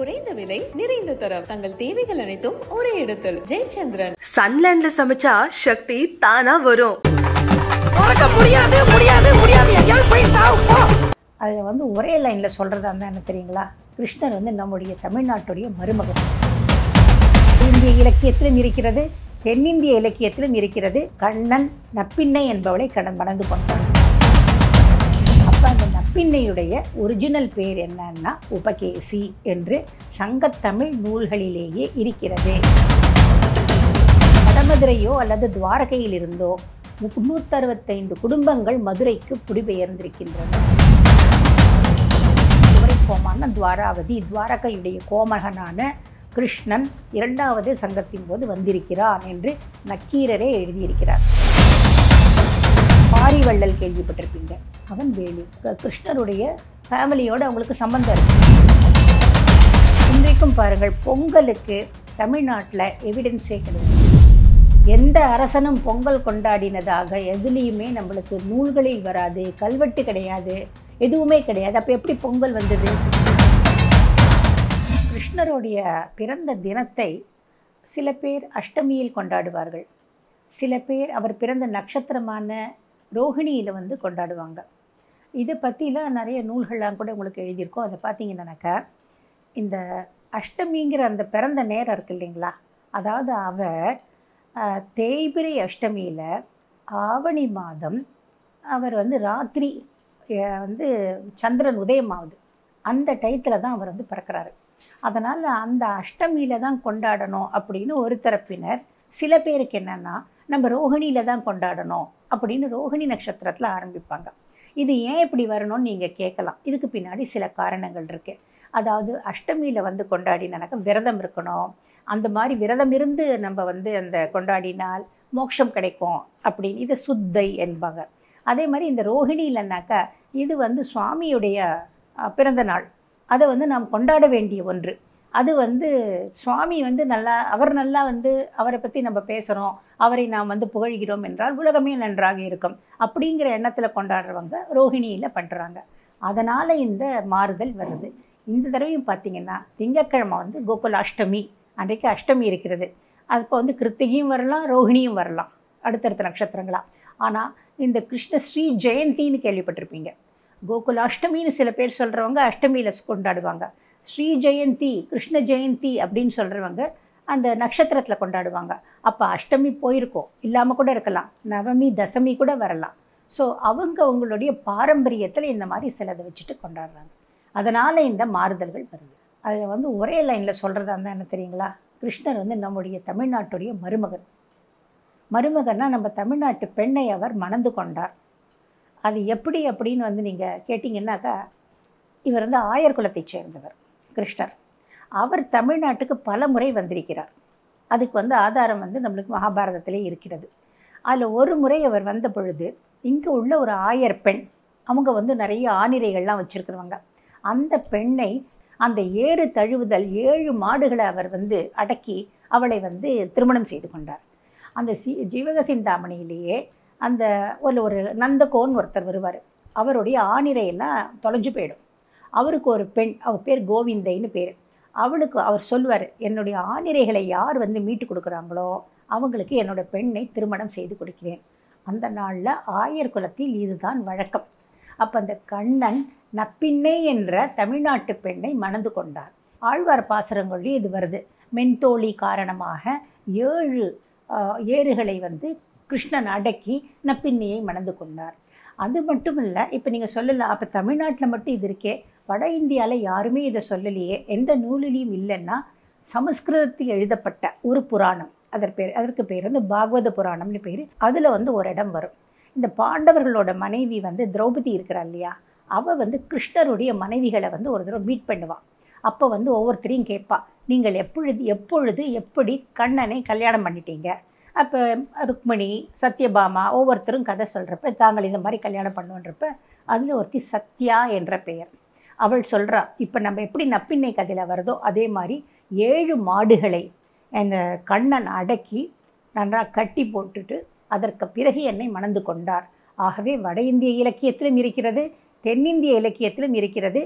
குறைந்த விலை நிறைந்த தரம் தங்கள் தேவைகள் அனைத்தும் ஒரே இடத்தில் ஜெயச்சந்திரன் சன்லேண்ட்ல சமைச்சா சக்தி தானா வரும் மறக்க முடியாது முடியாது முடியாது எங்கேயாவது போய் சாவு போ அதில் வந்து ஒரே லைனில் சொல்கிறதா இருந்தால் என்ன தெரியுங்களா கிருஷ்ணர் வந்து நம்முடைய தமிழ்நாட்டுடைய மருமகன் இந்திய இலக்கியத்திலும் இருக்கிறது தென்னிந்திய இலக்கியத்திலும் இருக்கிறது கண்ணன் நப்பிண்ணை என்பவளை கடன் மணந்து கொண்டான் அப்போ அந்த நப்பிண்ணையுடைய ஒரிஜினல் பேர் என்னன்னா உபகேசி என்று சங்கத்தமிழ் நூல்களிலேயே இருக்கிறது வடமதுரையோ அல்லது துவாரகையில் இருந்தோ முன்னூற்றறுபத்தைந்து குடும்பங்கள் மதுரைக்கு குடிபெயர்ந்திருக்கின்றன துவரை கோமான துவாராவதி துவாரகையுடைய கோமகனான கிருஷ்ணன் இரண்டாவது சங்கத்தின் போது வந்திருக்கிறான் என்று நக்கீரரே எழுதியிருக்கிறார் பாரிவள்ளல் கேள்விப்பட்டிருப்பீங்க அவன் வேலு க- கிருஷ்ணருடைய ஃபேமிலியோடு அவங்களுக்கு சம்பந்தம் இருக்கு இன்றைக்கும் பாருங்கள் பொங்கலுக்கு தமிழ்நாட்டில் எவிடன்ஸே கிடையாது எந்த அரசனும் பொங்கல் கொண்டாடினதாக எதுலேயுமே நம்மளுக்கு நூல்களில் வராது கல்வெட்டு கிடையாது எதுவுமே கிடையாது அப்போ எப்படி பொங்கல் வந்தது கிருஷ்ணருடைய பிறந்த தினத்தை சில பேர் அஷ்டமியில் கொண்டாடுவார்கள் சில பேர் அவர் பிறந்த நட்சத்திரமான ரோஹிணியில் வந்து கொண்டாடுவாங்க இதை பற்றிலாம் நிறைய நூல்கள்லாம் கூட உங்களுக்கு எழுதியிருக்கோம் அதை பார்த்தீங்கன்னாக்கா இந்த அஷ்டமிங்கிற அந்த பிறந்த நேரம் இருக்கு இல்லைங்களா அதாவது அவர் ஆஹ், தேய்பிரை அஷ்டமியில் ஆவணி மாதம் அவர் வந்து ராத்திரி அஹ், வந்து சந்திரன் உதயமாகுது அந்த டயத்தில் தான் அவர் வந்து பிறக்கிறாரு அதனால் அந்த அஷ்டமியில் தான் கொண்டாடணும் அப்படின்னு ஒரு தரப்பினர் சில பேருக்கு என்னென்னா நம்ம ரோகிணியில் தான் கொண்டாடணும் அப்படின்னு ரோகிணி நட்சத்திரத்தில் ஆரம்பிப்பாங்க இது ஏன் இப்படி வரணும்னு நீங்கள் கேட்கலாம் இதுக்கு பின்னாடி சில காரணங்கள் இருக்குது அதாவது அஷ்டமியில் வந்து கொண்டாடினாக்க விரதம் இருக்கணும் அந்த மாதிரி விரதம் இருந்து நம்ம வந்து அந்த கொண்டாடினால் மோட்சம் கிடைக்கும் அப்படின்னு இது சுத்தை என்பாங்க அதே மாதிரி இந்த ரோஹிணியிலனாக்கா இது வந்து சுவாமியுடைய அஹ், பிறந்த நாள் அதை வந்து நாம் கொண்டாட வேண்டிய ஒன்று அது வந்து சுவாமி வந்து நல்லா அவர் நல்லா வந்து அவரை பற்றி நம்ம பேசுகிறோம் அவரை நாம் வந்து புகழ்கிறோம் என்றால் உலகமே நன்றாக இருக்கும் அப்படிங்கிற எண்ணத்தில் கொண்டாடுறவங்க ரோஹிணியில் பண்ணுறாங்க அதனால் இந்த மாறுதல் வருது இந்த தடவையும் பார்த்தீங்கன்னா திங்கட்கிழமை வந்து கோகுலாஷ்டமி அன்றைக்கு அஷ்டமி இருக்கிறது அப்போ வந்து கிருத்திகையும் வரலாம் ரோஹிணியும் வரலாம் அடுத்தடுத்த நட்சத்திரங்களா ஆனால் இந்த கிருஷ்ண ஸ்ரீ ஜெயந்தின்னு கேள்விப்பட்டிருப்பீங்க கோகுலாஷ்டமின்னு சில பேர் சொல்கிறவங்க அஷ்டமியில் கொண்டாடுவாங்க ஸ்ரீ ஜெயந்தி கிருஷ்ண ஜெயந்தி அப்படின்னு சொல்கிறவங்க அந்த நட்சத்திரத்தில் கொண்டாடுவாங்க அப்போ அஷ்டமி போயிருக்கோம் இல்லாமல் கூட இருக்கலாம் நவமி தசமி கூட வரலாம் ஸோ அவங்க அவங்களுடைய பாரம்பரியத்தில் இந்த மாதிரி சிலதை வச்சுட்டு கொண்டாடுறாங்க அதனால் இந்த மாறுதல்கள் வருது அதை வந்து ஒரே லைனில் சொல்கிறதா இருந்தால் என்ன தெரியுங்களா கிருஷ்ணர் வந்து நம்முடைய தமிழ்நாட்டுடைய மருமகன் மருமகன்னா நம்ம தமிழ்நாட்டு பெண்ணை அவர் மணந்து கொண்டார் அது எப்படி அப்படின்னு வந்து நீங்கள் கேட்டிங்கன்னாக்கா இவர் வந்து ஆயர் குலத்தைச் சேர்ந்தவர் கிருஷ்ணர் அவர் தமிழ்நாட்டுக்கு பல முறை வந்திருக்கிறார் அதுக்கு வந்து ஆதாரம் வந்து நம்மளுக்கு மகாபாரதத்திலே இருக்கிறது அதில் ஒரு முறை அவர் வந்த பொழுது இங்கே உள்ள ஒரு ஆயர் பெண் அவங்க வந்து நிறைய ஆணிரைகள்லாம் வச்சுருக்கிறவங்க அந்த பெண்ணை அந்த ஏறு தழுவுதல் ஏழு மாடுகளை அவர் வந்து அடக்கி அவளை வந்து திருமணம் செய்து கொண்டார் அந்த சி ஜீவக சிந்தாமணியிலேயே அந்த ஒரு ஒரு நந்தகோன் ஒருத்தர் வருவார் அவருடைய ஆணிரையெல்லாம் தொலைஞ்சு போயிடும் அவருக்கு ஒரு பெண் அவர் பேர் கோவிந்தைன்னு பேர் அவளுக்கு அவர் சொல்வார் என்னுடைய ஆணிரைகளை யார் வந்து மீட்டு கொடுக்குறாங்களோ அவங்களுக்கு என்னோட பெண்ணை திருமணம் செய்து கொடுக்கிறேன் அந்த நாளில் ஆயர் குலத்தில் இதுதான் வழக்கம் அப்போ அந்த கண்ணன் நப்பிண்ணை என்ற தமிழ்நாட்டு பெண்ணை மணந்து கொண்டார் ஆழ்வார் பாசுரங்கள்லேயும் இது வருது மென்தோழி காரணமாக ஏழு ஆஹ், ஏறுகளை வந்து கிருஷ்ணன் அடக்கி நப்பிண்ணையை மணந்து கொண்டார் அது மட்டும் இல்லை இப்போ நீங்கள் சொல்லலாம் அப்போ தமிழ்நாட்டில் மட்டும் இது இருக்கே வட இந்தியாவில் யாருமே இதை சொல்லலையே எந்த நூலிலையும் இல்லைன்னா சமஸ்கிருதத்தில் எழுதப்பட்ட ஒரு புராணம் அதற்கு பேர் அதற்கு பேர் வந்து பாகவத புராணம்னு பேர் அதில் வந்து ஒரு இடம் வரும் இந்த பாண்டவர்களோட மனைவி வந்து திரௌபதி இருக்கிறா இல்லையா அவள் வந்து கிருஷ்ணருடைய மனைவிகளை வந்து ஒரு தடவை மீட் பண்ணுவாள் அப்போ வந்து ஒவ்வொருத்தரையும் கேட்பா நீங்கள் எப்பொழுது எப்பொழுது எப்படி கண்ணனை கல்யாணம் பண்ணிட்டீங்க அப்போ ருக்மிணி சத்யபாமா ஒவ்வொருத்தரும் கதை சொல்கிறப்ப தாங்கள் இந்த மாதிரி கல்யாணம் பண்ணுன்றப்ப அதில் ஒருத்தி சத்யா என்ற பெயர் அவள் சொல்கிறா இப்போ நம்ம எப்படி நப்பிண்ணை கதையில் வருதோ அதே மாதிரி ஏழு மாடுகளை அந்த கண்ணன் அடக்கி நன்றாக கட்டி போட்டுட்டு அதற்கு பிறகு என்னை மணந்து கொண்டார் ஆகவே வட இந்திய இலக்கியத்திலும் இருக்கிறது தென்னிந்திய இலக்கியத்திலும் இருக்கிறது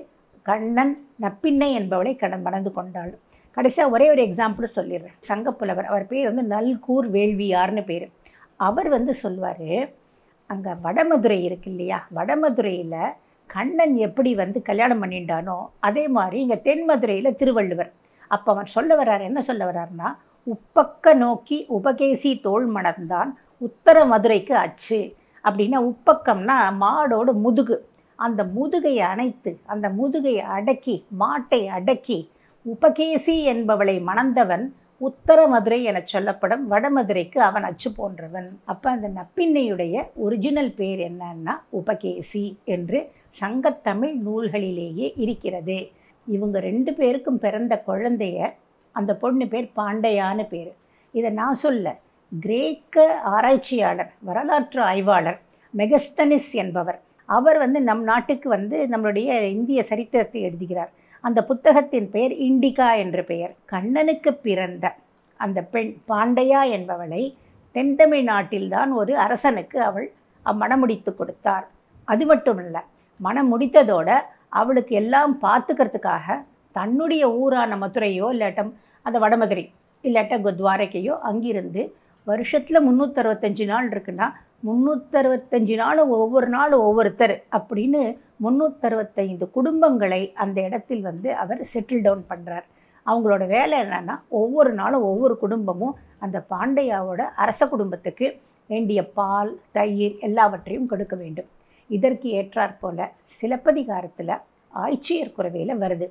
கண்ணன் நப்பின்னை என்பவளை கடன் மணந்து கொண்டாள் கடைசியாக ஒரே ஒரு எக்ஸாம்பிள் சொல்லிடுறேன் சங்கப்புலவர் அவர் பேர் வந்து நல்கூர் வேள்வியார்னு பேர் அவர் வந்து சொல்வார் அங்கே வடமதுரை இருக்கு இல்லையா வடமதுரையில் கண்ணன் எப்படி வந்து கல்யாணம் பண்ணிட்டானோ அதே மாதிரி இங்கே தென்மதுரையில் திருவள்ளுவர் அப்போ அவன் சொல்ல வர்றார் என்ன சொல்ல வர்றாருன்னா உப்பக்க நோக்கி உபகேசி தோல் மணந்தான் உத்தர மதுரைக்கு அச்சு அப்படின்னா உப்பக்கம்னா மாடோட முதுகு அந்த முதுகை அணைத்து அந்த முதுகை அடக்கி மாட்டை அடக்கி உபகேசி என்பவளை மணந்தவன் உத்தர மதுரை என சொல்லப்படும் வடமதுரைக்கு அவன் அச்சு போன்றவன் அப்போ அந்த நப்பின்னையுடைய ஒரிஜினல் பேர் என்னன்னா உபகேசி என்று சங்கத்தமிழ் நூல்களிலேயே இருக்கிறது இவங்க ரெண்டு பேருக்கும் பிறந்த குழந்தைய அந்த பொண்ணு பேர் பாண்டையான்னு பேர் இதை நான் சொல்ல கிரேக்க ஆராய்ச்சியாளர் வரலாற்று ஆய்வாளர் மெகஸ்தனிஸ் என்பவர் அவர் வந்து நம் நாட்டுக்கு வந்து நம்மளுடைய இந்திய சரித்திரத்தை எழுதுகிறார் அந்த புத்தகத்தின் பெயர் இண்டிகா என்ற பெயர் கண்ணனுக்கு பிறந்த அந்த பெண் பாண்டையா என்பவளை தென்தமிழ் நாட்டில்தான் ஒரு அரசனுக்கு அவள் மனம் முடித்து கொடுத்தார் அது மட்டும் இல்லை மனம் முடித்ததோட அவளுக்கு எல்லாம் பார்த்துக்கிறதுக்காக தன்னுடைய ஊரான மதுரையோ இல்லாட்டம் அந்த வடமதுரை இல்லாட்ட துவாரகையோ அங்கிருந்து வருஷத்தில் முந்நூற்றறுபத்தஞ்சு நாள் இருக்குன்னா முந்நூற்றறுபத்தஞ்சு நாளும் ஒவ்வொரு நாளும் ஒவ்வொருத்தர் அப்படின்னு முந்நூற்றறுபத்தைந்து குடும்பங்களை அந்த இடத்தில் வந்து அவர் செட்டில் டவுன் பண்ணுறார் அவங்களோட வேலை என்னென்னா ஒவ்வொரு நாளும் ஒவ்வொரு குடும்பமும் அந்த பாண்டையாவோட அரச குடும்பத்துக்கு வேண்டிய பால் தயிர் எல்லாவற்றையும் கொடுக்க வேண்டும் இதற்கு ஏற்றாற் போல சிலப்பதிகாரத்தில் ஆய்ச்சியர் குறவையில் வருது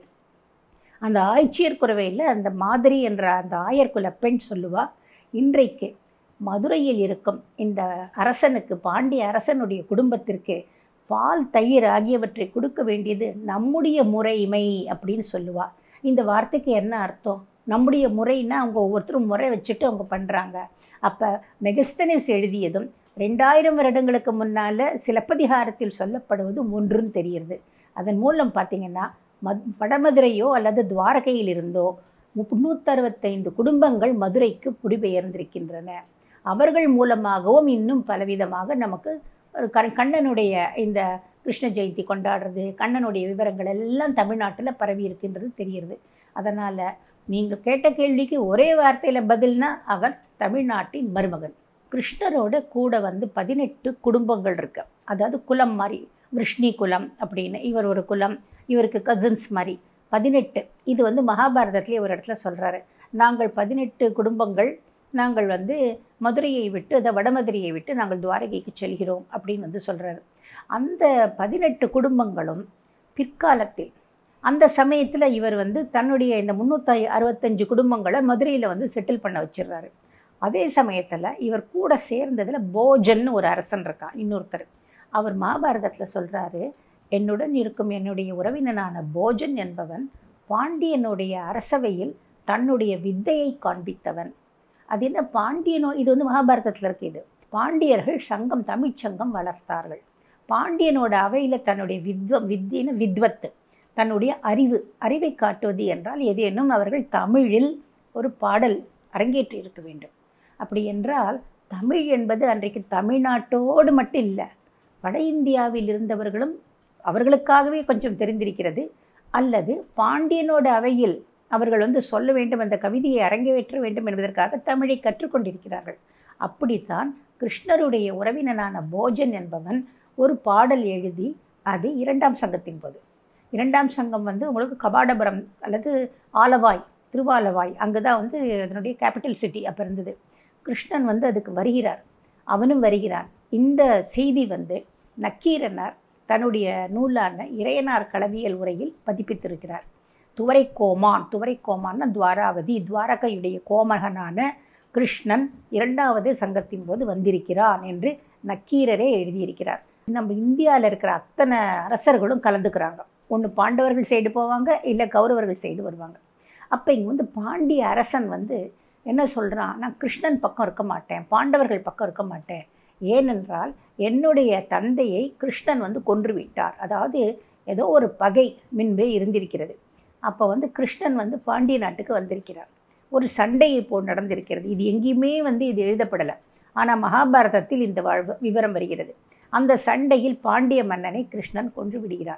அந்த ஆய்ச்சியர் குறவையில் அந்த மாதிரி என்ற அந்த ஆயர்குல பெண் சொல்லுவா இன்றைக்கு மதுரையில் இருக்கும் இந்த அரசனுக்கு பாண்டிய அரசனுடைய குடும்பத்திற்கு பால் தயிர் ஆகியவற்றை கொடுக்க வேண்டியது நம்முடைய முறைமை அப்படின்னு சொல்லுவா இந்த வார்த்தைக்கு என்ன அர்த்தம் நம்முடைய முறைன்னா அவங்க ஒவ்வொருத்தரும் முறை வச்சுட்டு அவங்க பண்ணுறாங்க அப்போ மெகஸ்தனிஸ் எழுதியதும் ரெண்டாயிரம் வருடங்களுக்கு முன்னால் சிலப்பதிகாரத்தில் சொல்லப்படுவது ஒன்றுன்னு தெரிகிறது அதன் மூலம் பார்த்திங்கன்னா மத் வடமதுரையோ அல்லது துவாரகையில் இருந்தோ முந்நூற்றறுபத்தைந்து குடும்பங்கள் மதுரைக்கு குடிபெயர்ந்திருக்கின்றன அவர்கள் மூலமாகவும் இன்னும் பலவிதமாக நமக்கு ஒரு க கண்ணனுடைய இந்த கிருஷ்ண ஜெயந்தி கொண்டாடுறது கண்ணனுடைய விவரங்கள் எல்லாம் தமிழ்நாட்டில் பரவி இருக்கின்றது தெரிகிறது அதனால் நீங்கள் கேட்ட கேள்விக்கு ஒரே வார்த்தையில் பதில்னா அவர் தமிழ்நாட்டின் மருமகன் கிருஷ்ணரோட கூட வந்து பதினெட்டு குடும்பங்கள் இருக்கு அதாவது குலம் மாதிரி விஷ்ணி குலம் அப்படின்னு இவர் ஒரு குலம் இவருக்கு கசின்ஸ் மாதிரி பதினெட்டு இது வந்து மகாபாரதத்திலே ஒரு இடத்துல சொல்கிறாரு நாங்கள் பதினெட்டு குடும்பங்கள் நாங்கள் வந்து மதுரையை விட்டு அதை வடமதுரையை விட்டு நாங்கள் துவாரகைக்கு செல்கிறோம் அப்படின்னு வந்து சொல்கிறாரு அந்த பதினெட்டு குடும்பங்களும் பிற்காலத்தில் அந்த சமயத்தில் இவர் வந்து தன்னுடைய இந்த முந்நூற்றி அறுபத்தஞ்சு குடும்பங்களை மதுரையில் வந்து செட்டில் பண்ண வச்சிடுறாரு அதே சமயத்தில் இவர் கூட சேர்ந்ததில் போஜன் ஒரு அரசன் இருக்கான் இன்னொருத்தர் அவர் மகாபாரதத்தில் சொல்கிறாரு என்னுடன் இருக்கும் என்னுடைய உறவினனான போஜன் என்பவன் பாண்டியனுடைய அரசவையில் தன்னுடைய வித்தையை காண்பித்தவன் அது என்ன பாண்டியனோ இது வந்து மகாபாரதத்தில் இருக்கு இது பாண்டியர்கள் சங்கம் தமிழ்ச் சங்கம் வளர்த்தார்கள் பாண்டியனோட அவையில் தன்னுடைய வித்வ வித்தின்னு வித்வத்து தன்னுடைய அறிவு அறிவை காட்டுவது என்றால் ஏதேனும் அவர்கள் தமிழில் ஒரு பாடல் அரங்கேற்றி இருக்க வேண்டும் அப்படி என்றால் தமிழ் என்பது அன்றைக்கு தமிழ்நாட்டோடு மட்டும் இல்லை வட இந்தியாவில் இருந்தவர்களும் அவர்களுக்காகவே கொஞ்சம் தெரிந்திருக்கிறது அல்லது பாண்டியனோட அவையில் அவர்கள் வந்து சொல்ல வேண்டும் அந்த கவிதையை அரங்கேற்ற வேண்டும் என்பதற்காக தமிழை கற்றுக்கொண்டிருக்கிறார்கள் அப்படித்தான் கிருஷ்ணருடைய உறவினனான போஜன் என்பவன் ஒரு பாடல் எழுதி அது இரண்டாம் சங்கத்தின் போது இரண்டாம் சங்கம் வந்து உங்களுக்கு கபாடபுரம் அல்லது ஆலவாய் திருவாலவாய் அங்கே தான் வந்து அதனுடைய கேபிட்டல் சிட்டி அப்போ இருந்தது கிருஷ்ணன் வந்து அதுக்கு வருகிறார் அவனும் வருகிறான் இந்த செய்தி வந்து நக்கீரனார் தன்னுடைய நூலான இறையனார் களவியல் உரையில் பதிப்பித்திருக்கிறார் துவரை கோமான் துவரை கோமான்னா துவாராவதி துவாரகையுடைய கோமகனான கிருஷ்ணன் இரண்டாவது சங்கத்தின் போது வந்திருக்கிறான் என்று நக்கீரரே எழுதியிருக்கிறார் நம்ம இந்தியாவில் இருக்கிற அத்தனை அரசர்களும் கலந்துக்கிறாங்க ஒன்று பாண்டவர்கள் சைடு போவாங்க இல்லை கௌரவர்கள் சைடு வருவாங்க அப்போ இங்கே வந்து பாண்டிய அரசன் வந்து என்ன சொல்கிறான் நான் கிருஷ்ணன் பக்கம் இருக்க மாட்டேன் பாண்டவர்கள் பக்கம் இருக்க மாட்டேன் ஏனென்றால் என்னுடைய தந்தையை கிருஷ்ணன் வந்து கொன்று விட்டார் அதாவது ஏதோ ஒரு பகை முன்பே இருந்திருக்கிறது அப்போ வந்து கிருஷ்ணன் வந்து பாண்டிய நாட்டுக்கு வந்திருக்கிறார் ஒரு சண்டை இப்போ நடந்திருக்கிறது இது எங்கேயுமே வந்து இது எழுதப்படலை ஆனால் மகாபாரதத்தில் இந்த வாழ்வு விவரம் வருகிறது அந்த சண்டையில் பாண்டிய மன்னனை கிருஷ்ணன் கொன்று விடுகிறார்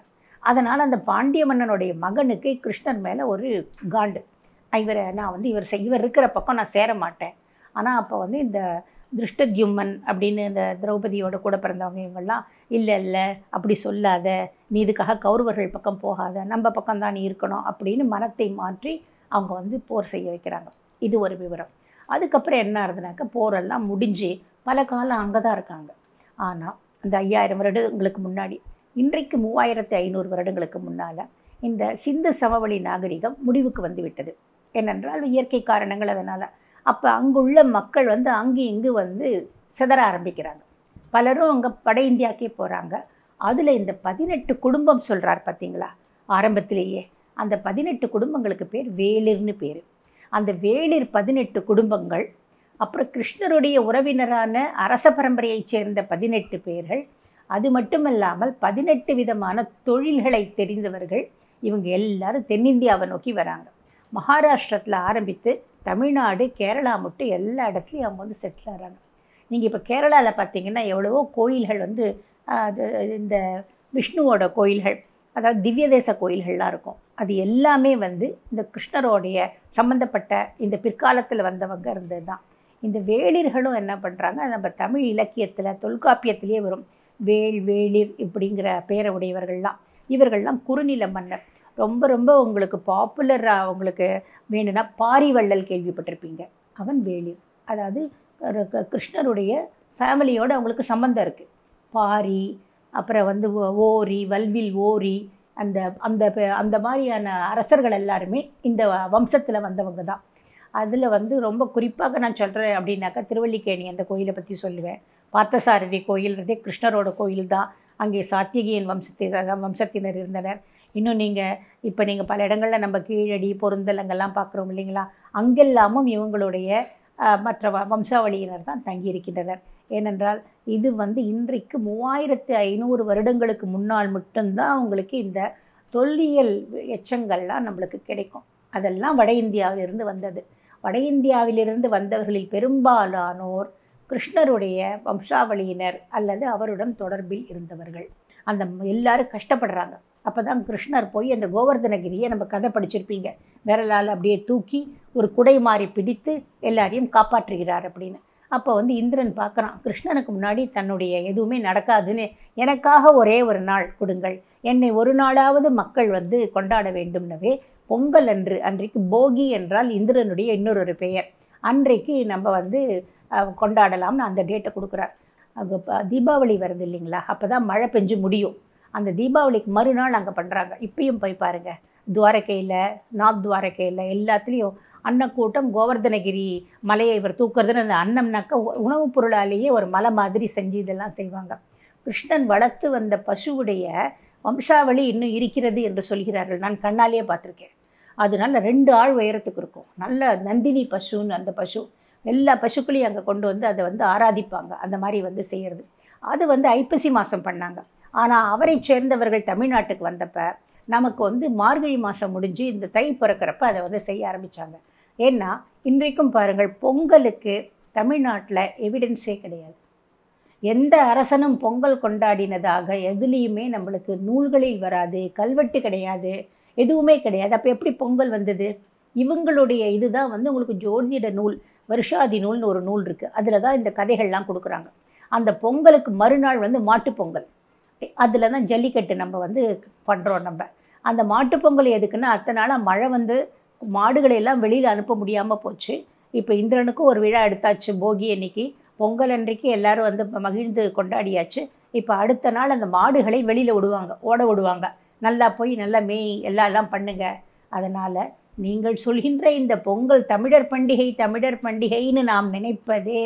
அதனால் அந்த பாண்டிய மன்னனுடைய மகனுக்கு கிருஷ்ணன் மேலே ஒரு காண்டு இவரை நான் வந்து இவர் செய்- இவர் இருக்கிற பக்கம் நான் சேர மாட்டேன் ஆனால் அப்போ வந்து இந்த திருஷ்டத்யும்மன் அப்படின்னு இந்த திரௌபதியோட கூட பிறந்தவங்க இவங்கெல்லாம் இல்லை இல்லை அப்படி சொல்லாத நீ இதுக்காக கௌரவர்கள் பக்கம் போகாத நம்ம பக்கம் தான் நீ இருக்கணும் அப்படின்னு மனத்தை மாற்றி அவங்க வந்து போர் செய்ய வைக்கிறாங்க இது ஒரு விவரம் அதுக்கப்புறம் என்ன ஆகுதுனாக்கா போரெல்லாம் முடிஞ்சு பல காலம் அங்கே தான் இருக்காங்க ஆனால் அந்த ஐயாயிரம் வருடங்களுக்கு முன்னாடி இன்றைக்கு மூவாயிரத்து ஐநூறு வருடங்களுக்கு முன்னால் இந்த சிந்து சமவெளி நாகரிகம் முடிவுக்கு வந்து விட்டது ஏனென்றால் இயற்கை காரணங்கள் அதனால் அப்போ அங்குள்ள மக்கள் வந்து அங்கு இங்கு வந்து சிதற ஆரம்பிக்கிறாங்க பலரும் அங்கே வட இந்தியாக்கே போகிறாங்க அதில் இந்த பதினெட்டு குடும்பம் சொல்கிறார் பார்த்தீங்களா ஆரம்பத்திலேயே அந்த பதினெட்டு குடும்பங்களுக்கு பேர் வேளிர்னு பேர் அந்த வேளிர் பதினெட்டு குடும்பங்கள் அப்புறம் கிருஷ்ணருடைய உறவினரான அரச பரம்பரையைச் சேர்ந்த பதினெட்டு பேர்கள் அது மட்டுமல்லாமல் பதினெட்டு விதமான தொழில்களை தெரிந்தவர்கள் இவங்க எல்லாரும் தென்னிந்தியாவை நோக்கி வராங்க மகாராஷ்டிரத்தில் ஆரம்பித்து தமிழ்நாடு கேரளா மட்டும் எல்லா இடத்துலையும் அவங்க வந்து செட்டில் ஆகிறாங்க நீங்கள் இப்போ கேரளாவில் பார்த்தீங்கன்னா எவ்வளவோ கோயில்கள் வந்து ஆஹ், அது இந்த விஷ்ணுவோட கோயில்கள் அதாவது திவ்ய தேச கோயில்கள்லாம் இருக்கும் அது எல்லாமே வந்து இந்த கிருஷ்ணரோடைய சம்மந்தப்பட்ட இந்த பிற்காலத்தில் வந்தவங்க இருந்தது தான் இந்த வேளிர்களும் என்ன பண்ணுறாங்க நம்ம தமிழ் இலக்கியத்தில் தொல்காப்பியத்திலேயே வரும் வேள் வேளிர் இப்படிங்கிற பேரை உடையவர்கள்லாம் இவர்கள்லாம் குறுநில மன்னர் ரொம்ப ரொம்ப உங்களுக்கு பாப்புலராக உங்களுக்கு வேணும்னா பாரிவள்ளல் கேள்விப்பட்டிருப்பீங்க அவன் வேளிர் அதாவது க- க- கிருஷ்ணருடைய ஃபேமிலியோட அவங்களுக்கு சம்மந்தம் இருக்குது பாரி அப்புறம் வந்து ஓ- ஓரி வல்வில் ஓரி அந்த அந்த பே- அந்த மாதிரியான அரசர்கள் எல்லாருமே இந்த வம்சத்தில் வந்தவங்க தான் அதில் வந்து ரொம்ப குறிப்பாக நான் சொல்கிறேன் அப்படின்னாக்கா திருவல்லிக்கேணி அந்த கோயிலை பற்றி சொல்லுவேன் பார்த்தசாரதி கோயில்ன்றதே கிருஷ்ணரோட கோயில் தான் அங்கே சாத்தியகியன் வம்சத்தை வம்சத்தினர் இருந்தனர் இன்னும் நீங்கள் இப்போ நீங்கள் பல இடங்களில் நம்ம கீழடி பொருந்தல் அங்கெல்லாம் பார்க்குறோம் இல்லைங்களா அங்கெல்லாமும் இவங்களுடைய அஹ், மற்ற வ- வம்சாவளியினர் தான் தங்கியிருக்கின்றனர் ஏனென்றால் இது வந்து இன்றைக்கு மூவாயிரத்து ஐநூறு வருடங்களுக்கு முன்னால் மட்டும்தான் உங்களுக்கு இந்த தொல்லியல் எச்சங்கள்லாம் நம்மளுக்கு கிடைக்கும் அதெல்லாம் வட இந்தியாவிலிருந்து வந்தது வட இந்தியாவிலிருந்து வந்தவர்களில் பெரும்பாலானோர் கிருஷ்ணருடைய வம்சாவளியினர் அல்லது அவருடன் தொடர்பில் இருந்தவர்கள் அந்த ம- எல்லாரும் கஷ்டப்படுறாங்க அப்போ தான் கிருஷ்ணர் போய் அந்த கோவர்தனகிரியை நம்ம கதை படிச்சிருப்பீங்க விரலால் அப்படியே தூக்கி ஒரு குடை மாறி பிடித்து எல்லாரையும் காப்பாற்றுகிறார் அப்படின்னு அப்போ வந்து இந்திரன் பார்க்குறான் கிருஷ்ணனுக்கு முன்னாடி தன்னுடைய எதுவுமே நடக்காதுன்னு எனக்காக ஒரே ஒரு நாள் கொடுங்கள் என்னை ஒரு நாளாவது மக்கள் வந்து கொண்டாட வேண்டும்னவே பொங்கல் அன்று அன்றைக்கு போகி என்றால் இந்திரனுடைய இன்னொரு ஒரு பெயர் அன்றைக்கு நம்ம வந்து அஹ், கொண்டாடலாம்னு அந்த டேட்டை கொடுக்குறார் அங்கே தீபாவளி வருது இல்லைங்களா அப்போ தான் மழை பெஞ்சு முடியும் அந்த தீபாவளிக்கு மறுநாள் அங்கே பண்ணுறாங்க இப்பயும் போய் பாருங்கள் துவாரகையில் நாத் துவாரகையில் எல்லாத்துலேயும் அன்னக்கூட்டம் கோவர்தனகிரி மலையை இவர் தூக்குறதுன்னு அந்த அன்னம்னாக்கா உ- உணவுப் பொருளாலேயே ஒரு மலை மாதிரி செஞ்சு இதெல்லாம் செய்வாங்க கிருஷ்ணன் வளர்த்து வந்த பசுவுடைய வம்சாவளி இன்னும் இருக்கிறது என்று சொல்கிறார்கள் நான் கண்ணாலேயே பார்த்துருக்கேன் அதனால ரெண்டு ஆள் உயரத்துக்கு இருக்கும் நல்ல நந்தினி பசுன்னு அந்த பசு எல்லா பசுக்களையும் அங்கே கொண்டு வந்து அதை வந்து ஆராதிப்பாங்க அந்த மாதிரி வந்து செய்கிறது அது வந்து ஐப்பசி மாதம் பண்ணாங்க ஆனால் அவரை சேர்ந்தவர்கள் தமிழ்நாட்டுக்கு வந்தப்ப நமக்கு வந்து மார்கழி மாதம் முடிஞ்சு இந்த தை பிறக்கிறப்ப அதை வந்து செய்ய ஆரம்பித்தாங்க ஏன்னா இன்றைக்கும் பாருங்கள் பொங்கலுக்கு தமிழ்நாட்டில் எவிடன்ஸே கிடையாது எந்த அரசனும் பொங்கல் கொண்டாடினதாக எதுலேயுமே நம்மளுக்கு நூல்களில் வராது கல்வெட்டு கிடையாது எதுவுமே கிடையாது அப்போ எப்படி பொங்கல் வந்தது இவங்களுடைய இதுதான் வந்து உங்களுக்கு ஜோதிட நூல் வருஷாதி நூல்னு ஒரு நூல் இருக்குது அதில் தான் இந்த கதைகள்லாம் கொடுக்குறாங்க அந்த பொங்கலுக்கு மறுநாள் வந்து மாட்டுப் பொங்கல் அதில் தான் ஜல்லிக்கட்டு நம்ம வந்து பண்ணுறோம் நம்ம அந்த மாட்டுப் பொங்கல் எதுக்குன்னா அத்தனை நாளாக மழை வந்து மாடுகளை எல்லாம் வெளியில் அனுப்ப முடியாமல் போச்சு இப்போ இந்திரனுக்கும் ஒரு விழா எடுத்தாச்சு போகி அன்னைக்கு பொங்கல் அன்றைக்கு எல்லாரும் வந்து மகிழ்ந்து கொண்டாடியாச்சு இப்போ அடுத்த நாள் அந்த மாடுகளை வெளியில் விடுவாங்க ஓட விடுவாங்க நல்லா போய் நல்லா மேய் எல்லாம் எல்லாம் பண்ணுங்க அதனால் நீங்கள் சொல்கின்ற இந்த பொங்கல் தமிழர் பண்டிகை தமிழர் பண்டிகைன்னு நாம் நினைப்பதே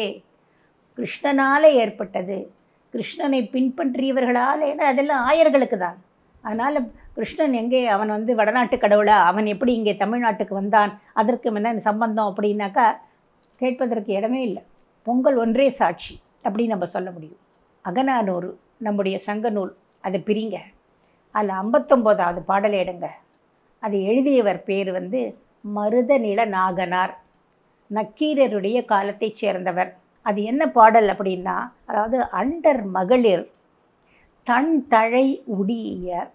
கிருஷ்ணனால் ஏற்பட்டது கிருஷ்ணனை பின்பற்றியவர்களால் ஏன்னா அதெல்லாம் ஆயர்களுக்கு தான் அதனால் கிருஷ்ணன் எங்கே அவன் வந்து வடநாட்டு கடவுளா அவன் எப்படி இங்கே தமிழ்நாட்டுக்கு வந்தான் அதற்கு என்ன சம்பந்தம் அப்படின்னாக்கா கேட்பதற்கு இடமே இல்லை பொங்கல் ஒன்றே சாட்சி அப்படின்னு நம்ம சொல்ல முடியும் அகநானூறு நம்முடைய சங்க நூல் அதை பிரிங்க அதில் ஐம்பத்தொம்போதாவது பாடலை எடுங்க அதை எழுதியவர் பேர் வந்து மருதநில நாகனார் நக்கீரருடைய காலத்தைச் சேர்ந்தவர் அது என்ன பாடல் அப்படின்னா அதாவது அண்டர் மகளிர் தன் தழை உடிய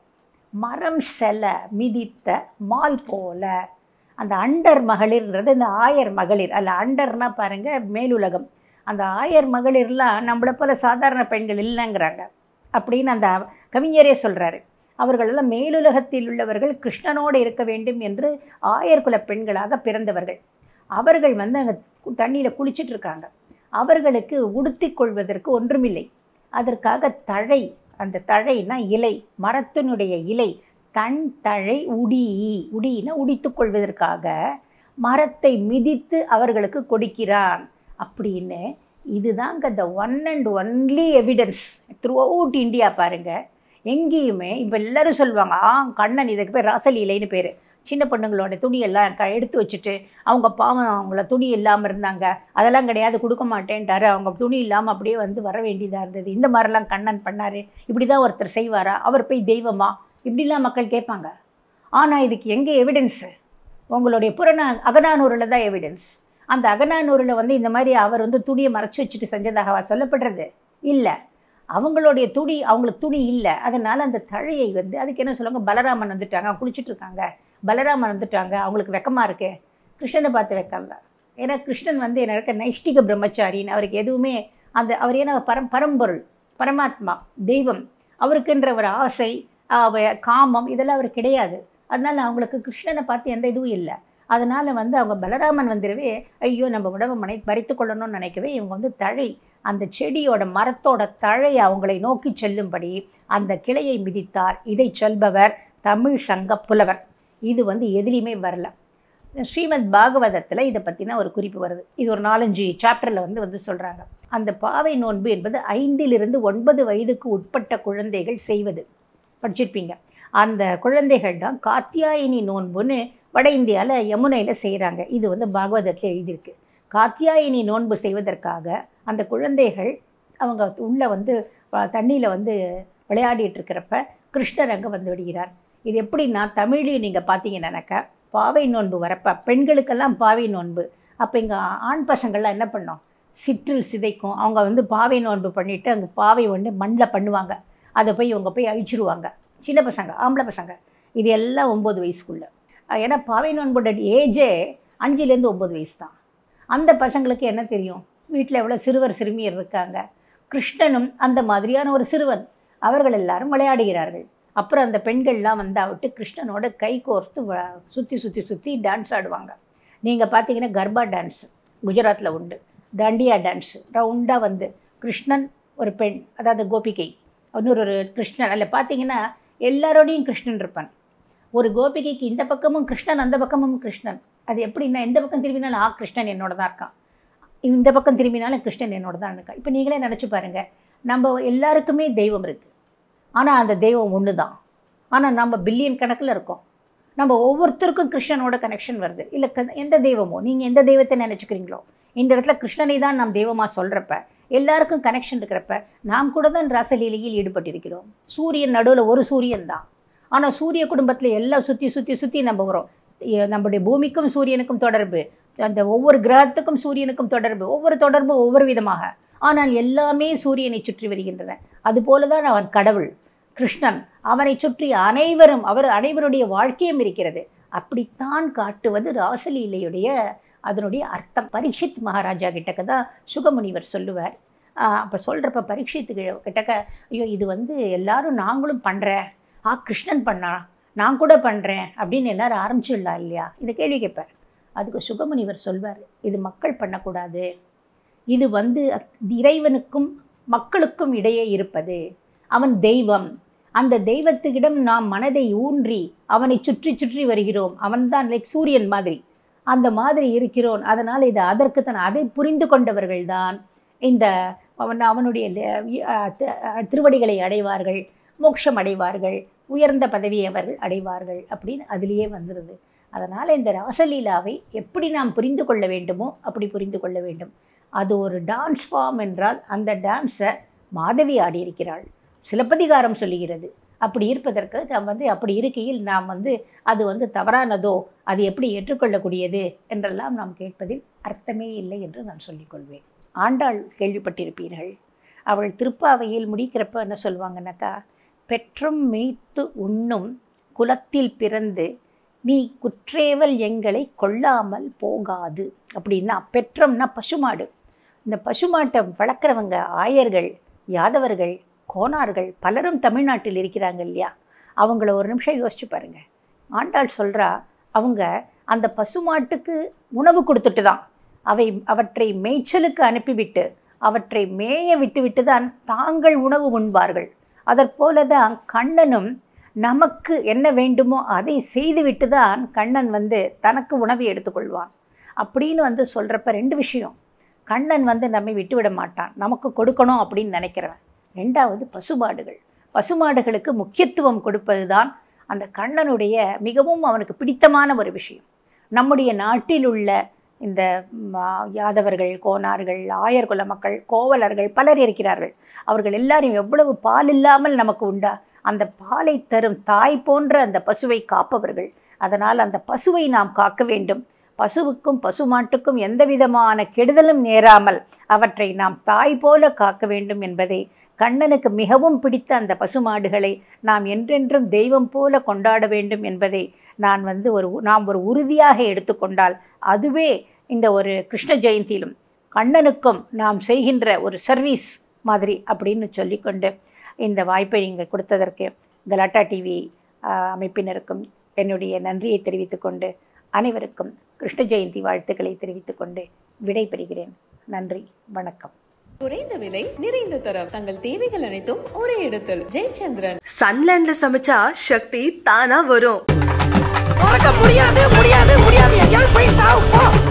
மரம் செல மிதித்த மால் போல அந்த அண்டர் மகளிர்ன்றது இந்த ஆயர் மகளிர் அல்ல அண்டர்னா பாருங்க மேலுலகம் அந்த ஆயர் மகளிர்லாம் நம்மளை போல சாதாரண பெண்கள் இல்லைங்கிறாங்க அப்படின்னு அந்த கவிஞரே சொல்கிறாரு அவர்களெல்லாம் மேலுலகத்தில் உள்ளவர்கள் கிருஷ்ணனோடு இருக்க வேண்டும் என்று ஆயர்குல பெண்களாக பிறந்தவர்கள் அவர்கள் வந்து அங்கே தண்ணியில் குளிச்சிட்டு இருக்காங்க அவர்களுக்கு உடுத்திக் கொள்வதற்கு ஒன்றுமில்லை அதற்காக தழை அந்த தழைனா இலை மரத்தினுடைய இலை தன் தழை உடி உடினா உடித்துக் கொள்வதற்காக மரத்தை மிதித்து அவர்களுக்கு கொடுக்கிறான் அப்படின்னு இதுதாங்க the one and only evidence throughout India பாருங்கள் எங்கேயுமே இப்போ எல்லாரும் சொல்லுவாங்க ஆ கண்ணன் இதுக்கு பேர் ராசலீலைன்னு பேர் சின்ன பொண்ணுங்களோட துணியெல்லாம் க எடுத்து வச்சுட்டு அவங்க பாவம் அவங்கள துணி இல்லாமல் இருந்தாங்க அதெல்லாம் கிடையாது கொடுக்க மாட்டேன்ட்டாரு அவங்க துணி இல்லாமல் அப்படியே வந்து வர வேண்டியதாக இருந்தது இந்த மாதிரிலாம் கண்ணன் பண்ணார் இப்படி தான் ஒருத்தர் செய்வாரா அவர் போய் தெய்வமா இப்படிலாம் மக்கள் கேட்பாங்க ஆனால் இதுக்கு எங்கே எவிடன்ஸு உங்களுடைய புறநா அகநானூரில் தான் எவிடன்ஸ் அந்த அகநானூரில் வந்து இந்த மாதிரி அவர் வந்து துணியை மறைச்சி வச்சுட்டு செஞ்சதாக சொல்லப்படுறது இல்லை அவங்களுடைய துணி அவங்களுக்கு துணி இல்லை அதனால் அந்த தழையை வந்து அதுக்கு என்ன சொல்லுவாங்க பலராமன் வந்துட்டாங்க அவங்க குளிச்சுட்டு இருக்காங்க பலராமன் வந்துட்டாங்க அவங்களுக்கு வெக்கமாக இருக்கு கிருஷ்ணனை பார்த்து வெக்கம் தான் ஏன்னா கிருஷ்ணன் வந்து என்ன இருக்க நைஷ்டிக பிரம்மச்சாரின்னு அவருக்கு எதுவுமே அந்த அவர் ஏன்னா பரம் பரம்பொருள் பரமாத்மா தெய்வம் அவருக்குன்ற ஒரு ஆசை அவ- காமம் இதெல்லாம் அவர் கிடையாது அதனால் அவங்களுக்கு கிருஷ்ணனை பார்த்து எந்த இதுவும் இல்லை அதனால் வந்து அவங்க பலராமன் வந்துடவே ஐயோ நம்ம உடம்பை மனை மறைத்து கொள்ளணும்னு நினைக்கவே இவங்க வந்து தழை அந்த செடியோட மரத்தோட தழை அவங்களை நோக்கி செல்லும்படி அந்த கிளையை மிதித்தார் இதை சொல்பவர் தமிழ் சங்க புலவர் இது வந்து எதுலேயுமே வரல ஸ்ரீமத் பாகவதத்தில் இதை பற்றின ஒரு குறிப்பு வருது இது ஒரு நாலஞ்சு சாப்டரில் வந்து வந்து சொல்கிறாங்க அந்த பாவை நோன்பு என்பது ஐந்திலிருந்து ஒன்பது வயதுக்கு உட்பட்ட குழந்தைகள் செய்வது படிச்சிருப்பீங்க அந்த குழந்தைகள் தான் காத்தியாயினி நோன்புன்னு வட இந்தியாவில் யமுனையில் செய்கிறாங்க இது வந்து பாகவதத்தில் எழுதியிருக்கு காத்தியாயினி நோன்பு செய்வதற்காக அந்த குழந்தைகள் அவங்க உள்ளே வந்து தண்ணியில் வந்து விளையாடிட்டு இருக்கிறப்ப கிருஷ்ணர் அங்கே வந்து விடுகிறார் இது எப்படின்னா தமிழ்லையும் நீங்கள் பார்த்தீங்கன்னாக்கா பாவை நோன்பு வரப்ப பெண்களுக்கெல்லாம் பாவை நோன்பு அப்போ இங்கே ஆண் பசங்கள்லாம் என்ன பண்ணோம் சிற்றில் சிதைக்கும் அவங்க வந்து பாவை நோன்பு பண்ணிவிட்டு அங்கே பாவை வந்து மண்ணில் பண்ணுவாங்க அதை போய் இவங்க போய் அழிச்சிருவாங்க சின்ன பசங்க ஆம்பளை பசங்க இது எல்லாம் ஒம்பது வயசுக்குள்ள அஹ் ஏன்னா பாவை நோன்போட ஏஜே அஞ்சுலேருந்து ஒம்பது வயசு தான் அந்த பசங்களுக்கு என்ன தெரியும் வீட்டில் எவ்வளோ சிறுவர் சிறுமியர் இருக்காங்க கிருஷ்ணனும் அந்த மாதிரியான ஒரு சிறுவன் அவர்கள் எல்லாரும் விளையாடுகிறார்கள் அப்புறம் அந்த பெண்கள்லாம் வந்தாவிட்டு கிருஷ்ணனோட கை கோர்த்து வ- சுற்றி சுற்றி சுற்றி டான்ஸ் ஆடுவாங்க நீங்கள் பார்த்தீங்கன்னா கர்பா டான்ஸ் குஜராத்தில் உண்டு தண்டியா டான்ஸ் ரவுண்டாக வந்து கிருஷ்ணன் ஒரு பெண் அதாவது கோபிகை இன்னொரு ஒரு கிருஷ்ணன் அதில் பார்த்தீங்கன்னா எல்லாரோடையும் கிருஷ்ணன் இருப்பான் ஒரு கோபிகைக்கு இந்த பக்கமும் கிருஷ்ணன் அந்த பக்கமும் கிருஷ்ணன் அது எப்படின்னா எந்த பக்கம் திரும்பினாலும் ஆ கிருஷ்ணன் என்னோட தான் இருக்கான் இந்த பக்கம் திரும்பினாலும் கிருஷ்ணன் என்னோட தான் இருக்கான் இப்போ நீங்களே நினச்சி பாருங்கள் நம்ம எல்லாருக்குமே தெய்வம் இருக்குது ஆனால் அந்த தெய்வம் ஒன்று தான் ஆனால் நம்ம பில்லியன் கணக்கில் இருக்கோம் நம்ம ஒவ்வொருத்தருக்கும் கிருஷ்ணனோட கனெக்ஷன் வருது இல்லை க- எந்த தெய்வமோ நீங்கள் எந்த தெய்வத்தை நினச்சிக்கிறீங்களோ இந்த இடத்துல கிருஷ்ணனை தான் நாம் தெய்வமாக சொல்கிறப்ப எல்லாருக்கும் கனெக்ஷன் இருக்கிறப்ப நாம் கூட தான் ராசலீலையில் ஈடுபட்டிருக்கிறோம் சூரியன் நடுவில் ஒரு சூரியன் தான் ஆனால் சூரிய குடும்பத்தில் எல்லாம் சுற்றி சுற்றி சுற்றி நம்ம வரோம் எ- நம்முடைய பூமிக்கும் சூரியனுக்கும் தொடர்பு அந்த ஒவ்வொரு கிரகத்துக்கும் சூரியனுக்கும் தொடர்பு ஒவ்வொரு தொடர்பும் ஒவ்வொரு விதமாக ஆனால் எல்லாமே சூரியனை சுற்றி வருகின்றன அதுபோல தான் அவன் கடவுள் கிருஷ்ணன் அவனை சுற்றி அனைவரும் அவர் அனைவருடைய வாழ்க்கையும் இருக்கிறது அப்படித்தான் காட்டுவது ராசலீலையுடைய அதனுடைய அர்த்தம் பரீட்சித் மகாராஜா கிட்டக்க தான் சுகமுனிவர் சொல்லுவார் அப்போ சொல்கிறப்ப பரீட்சித்து கிட்டக்க ஐயோ இது வந்து எல்லாரும் நாங்களும் பண்ணுறேன் ஆ கிருஷ்ணன் பண்ணா நான் கூட பண்ணுறேன் அப்படின்னு எல்லாரும் ஆரம்பிச்சிடலாம் இல்லையா இந்த கேள்வி கேட்பார் அதுக்கு சுகமுனிவர் சொல்வார் இது மக்கள் பண்ணக்கூடாது இது வந்து இறைவனுக்கும் மக்களுக்கும் இடையே இருப்பது அவன் தெய்வம் அந்த தெய்வத்துக்கிடம் நாம் மனதை ஊன்றி அவனை சுற்றி சுற்றி வருகிறோம் அவன்தான் லைக் சூரியன் மாதிரி அந்த மாதிரி இருக்கிறோம் அதனால் இது அதற்கு தான் அதை புரிந்து கொண்டவர்கள்தான் இந்த அவன் அவனுடைய ல- அஹ் தி- அஹ் திருவடிகளை அடைவார்கள் மோட்சம் அடைவார்கள் உயர்ந்த பதவியை அவர்கள் அடைவார்கள் அப்படின்னு அதிலேயே வந்துடுது அதனால் இந்த ராசலீலாவை எப்படி நாம் புரிந்து கொள்ள வேண்டுமோ அப்படி புரிந்து கொள்ள வேண்டும் அது ஒரு டான்ஸ் ஃபார்ம் என்றால் அந்த டான்ஸை மாதவி ஆடியிருக்கிறாள் சிலப்பதிகாரம் சொல்லுகிறது அப்படி இருப்பதற்கு நாம் வந்து அப்படி இருக்கையில் நாம் வந்து அது வந்து தவறானதோ அது எப்படி ஏற்றுக்கொள்ளக்கூடியது என்றெல்லாம் நாம் கேட்பதில் அர்த்தமே இல்லை என்று நான் சொல்லிக்கொள்வேன் ஆண்டாள் கேள்விப்பட்டிருப்பீர்கள் அவள் திருப்பாவையில் முடிக்கிறப்ப என்ன சொல்லுவாங்கன்னாக்கா பெற்றும் மேய்த்து உண்ணும் குலத்தில் பிறந்து நீ குற்றேவல் எங்களை கொல்லாமல் போகாது அப்படின்னா பெற்றம்னா பசுமாடு இந்த பசுமாட்டை வளர்க்குறவங்க ஆயர்கள் யாதவர்கள் கோனார்கள் பலரும் தமிழ்நாட்டில் இருக்கிறாங்க இல்லையா அவங்கள ஒரு நிமிஷம் யோசிச்சு பாருங்க ஆண்டாள் சொல்கிறா அவங்க அந்த பசுமாட்டுக்கு உணவு கொடுத்துட்டு தான் அவை அவற்றை மேய்ச்சலுக்கு அனுப்பிவிட்டு அவற்றை மேய விட்டுவிட்டு தான் தாங்கள் உணவு உண்பார்கள் அதற்போல தான் கண்ணனும் நமக்கு என்ன வேண்டுமோ அதை செய்துவிட்டு தான் கண்ணன் வந்து தனக்கு உணவை எடுத்துக்கொள்வான் அப்படின்னு வந்து சொல்கிறப்ப ரெண்டு விஷயம் கண்ணன் வந்து நம்மை விட்டுவிட மாட்டான் நமக்கு கொடுக்கணும் அப்படின்னு நினைக்கிறவன் ரெண்டாவது பசுமாடுகள் பசுமாடுகளுக்கு முக்கியத்துவம் கொடுப்பது தான் அந்த கண்ணனுடைய மிகவும் அவனுக்கு பிடித்தமான ஒரு விஷயம் நம்முடைய நாட்டில் உள்ள இந்த ம், யாதவர்கள் கோனார்கள் ஆயர் குல மக்கள் கோவலர்கள் பலர் இருக்கிறார்கள் அவர்கள் எல்லாரும் எவ்வளவு பால் இல்லாமல் நமக்கு உண்டா அந்த பாலை தரும் தாய் போன்ற அந்த பசுவை காப்பவர்கள் அதனால் அந்த பசுவை நாம் காக்க வேண்டும் பசுவுக்கும் பசுமாட்டுக்கும் எந்த விதமான கெடுதலும் நேராமல் அவற்றை நாம் தாய் போல காக்க வேண்டும் என்பதை கண்ணனுக்கு மிகவும் பிடித்த அந்த பசுமாடுகளை நாம் என்றென்றும் தெய்வம் போல கொண்டாட வேண்டும் என்பதை நான் வந்து ஒரு நாம் ஒரு உறுதியாக எடுத்துக்கொண்டால் அதுவே இந்த ஒரு கிருஷ்ண ஜெயந்தியிலும் கண்ணனுக்கும் நாம் செய்கின்ற ஒரு சர்வீஸ் மாதிரி அப்படின்னு சொல்லிக்கொண்டு இந்த வாய்ப்பை நீங்கள் கொடுத்ததற்கு கலாட்டா டிவி அமைப்பினருக்கும் என்னுடைய நன்றியை தெரிவித்துக்கொண்டு அனைவருக்கும் கிருஷ்ண ஜெயந்தி வாழ்த்துக்களை தெரிவித்துக்கொண்டு விடைபெறுகிறேன் நன்றி வணக்கம் குறைந்த விலை நிறைந்த தரம் தங்கள் தேவைகள் அனைத்தும் ஒரே இடத்தில் ஜெயச்சந்திரன் சன்லேண்ட்ல சமைச்சா சக்தி தானா வரும் மறக்க முடியாது முடியாது முடியாது எங்கேயாவது போய் சாவு போ